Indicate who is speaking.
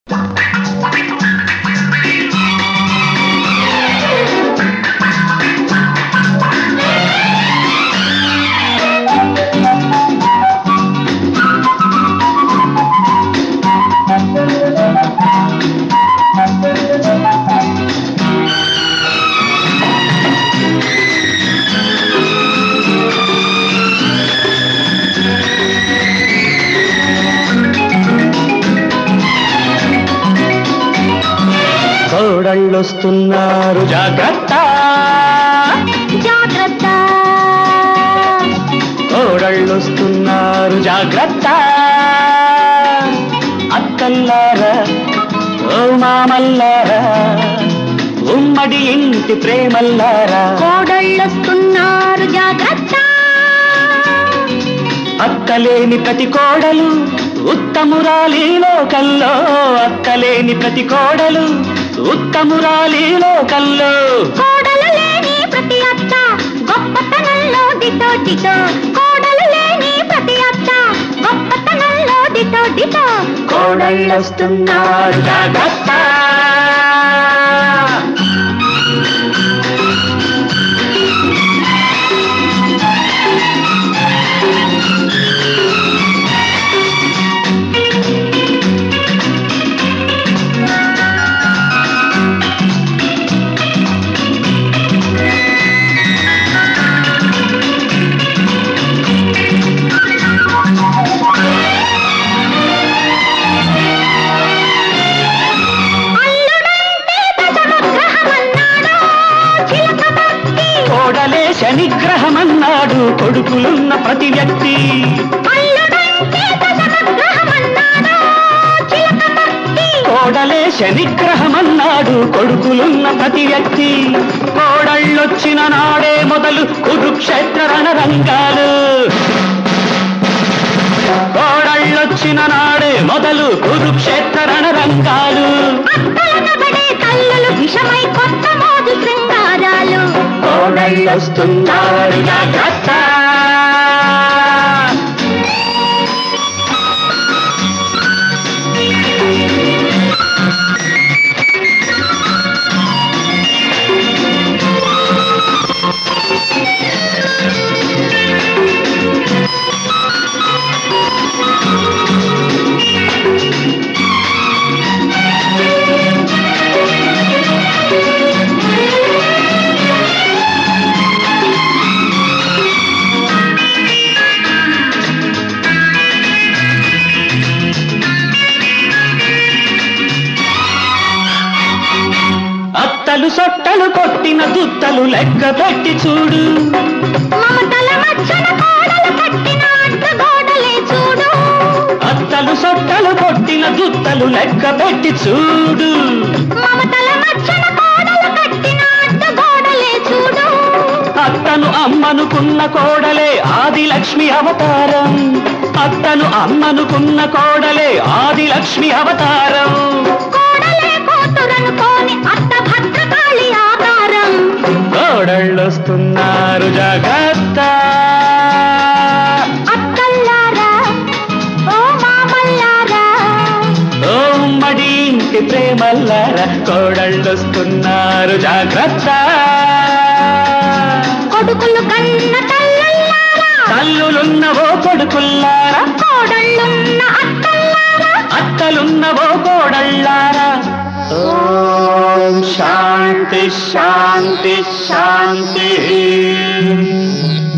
Speaker 1: కోడళ్ళొస్తున్నారు జాగ్రత్త
Speaker 2: జాగ్రత్త
Speaker 1: కోడళ్ళొస్తున్నారు జాగ్రత్త అక్కల్లారా ఓ మామల్లారా ఉమ్మడి ఇంటి ప్రేమల్లారా
Speaker 2: కోడళ్ళొస్తున్నారు జాగ్రత్త
Speaker 1: అక్కలేని ప్రతి కోడలు ఉత్తమురాలి లోకల్లో అక్కలేని ప్రతి కోడలు ఉత్తమురాలి లోకల్లో
Speaker 2: కోడలు లేని ప్రతి అత్త గొప్పతనంలో దిటో దిటో కోడలు లేని ప్రతి అత్త గొప్పతనంలో దిటో దిటో
Speaker 1: కోడళ్ళొస్తున్నారు జాగ్రత్త
Speaker 2: అల్లుడంటే దశమగ్రహమన్నాడు చిలక భక్తి
Speaker 1: కోడలే శనిగ్రహమన్నాడు కొడుకులున్న ప్రతి వ్యక్తి
Speaker 2: అల్లుడంటే దశమగ్రహమన్నాడు చిలక భక్తి
Speaker 1: కోడలే శనిగ్రహమన్నాడు కొడుకులున్న ప్రతి వ్యక్తి కోడళ్ళొచ్చిన నాడే మొదలు కురుక్షేత్ర రణరంగాలు కోడళ్ళొచ్చిన నాడే మొదలు కురుక్షేత్ర రణరంగాలు
Speaker 2: అత్తలనబడే తల్లులు విషమై కొత్త మోజు శృంగారాలు
Speaker 1: కోడళ్ళొస్తున్నారు జాగ్రత్త అత్తలు సొట్టలు కొట్టిన దుత్తలు లెక్క పెట్టి చూడు
Speaker 2: మమతల మచ్చన కోడలు కట్టిన అడ్డగోడలే చూడు
Speaker 1: అత్తలు సొట్టలు కొట్టిన దుత్తలు లెక్క పెట్టి చూడు
Speaker 2: మమతల మచ్చన కోడలు కట్టిన అడ్డగోడలే చూడు
Speaker 1: అత్తను అమ్మనుకున్న కోడలే ఆది లక్ష్మి అవతారం అత్తను అమ్మనుకున్న కోడలే ఆది లక్ష్మి అవతారం
Speaker 2: కోడలే కూతురనుకోని అత్త భద్రకాళి ఆకారం
Speaker 1: కోడళ్ళొస్తున్నారు జాగ్రత్త
Speaker 2: అక్కల్లారా ఓ మామల్లారా
Speaker 1: ఓ ఉమ్మడి ఇంటి ప్రేమల్లారా కోడళ్ళొస్తున్నారు జాగ్రత్త
Speaker 2: కొడుకులు కన్న తల్లుల్లారా
Speaker 1: తల్లులున్నవో కొడుకుల్లారా
Speaker 2: కోడళ్ళున్న అత్తల్లారా
Speaker 1: అత్తలున్నవో కోడళ్ళారా ఓం శాంతి శాంతి శాంతి